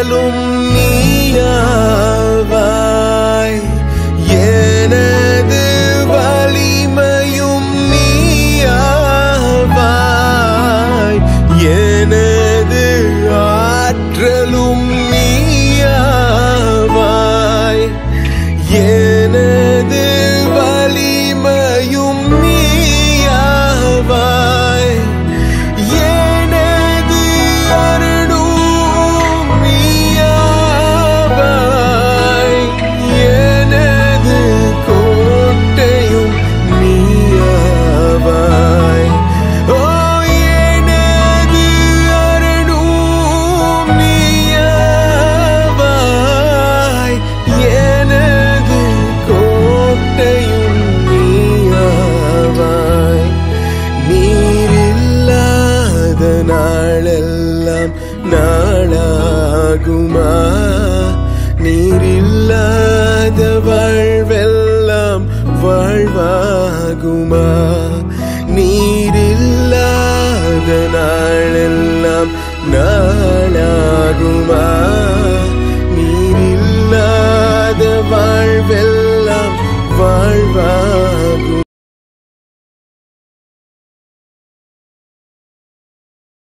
ஆற்றலும் நீயாவாய் எனது வலிமையும் நீயாவாய் எனது ஆற்றலும் நீயாவாய் எனது வலிமையும் நீயாவாய் எனது அருளும் நீயாவாய் எனது கோட்டையும் நீயாவாய் ஓ எனது அருளும் நீயாவாய் எனது கோட்டையும் நீயாவாய் நீரில்லாத நாளெல்லாம் நாளாகுமா நீரில்லாத வாழ்வெல்லாம் வாழ்வாகுமா நீரில்லாத நாளெல்லாம் நாளாகுமா நீரில்லாத வாழ்வெல்லாம் வாழ்வா